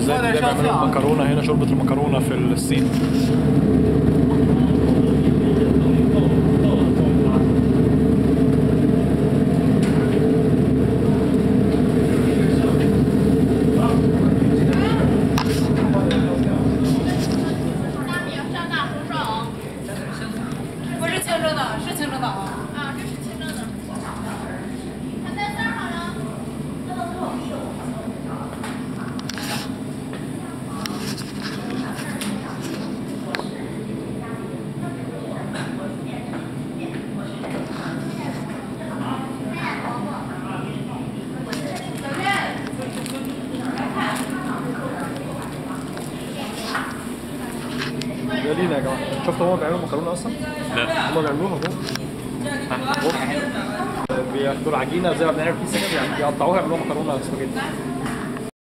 ازاي بيعملوا المكرونه هنا شوربه المكرونه في الصين ده لينا يا جماعه شفتوا هما بيعملوا مكرونه اصلا؟ لا هما بيعملوها جوه بياخدوا العجينه زي ما بنعمل بيتزا كده بيقطعوها يعملوها مكرونه سباجيتي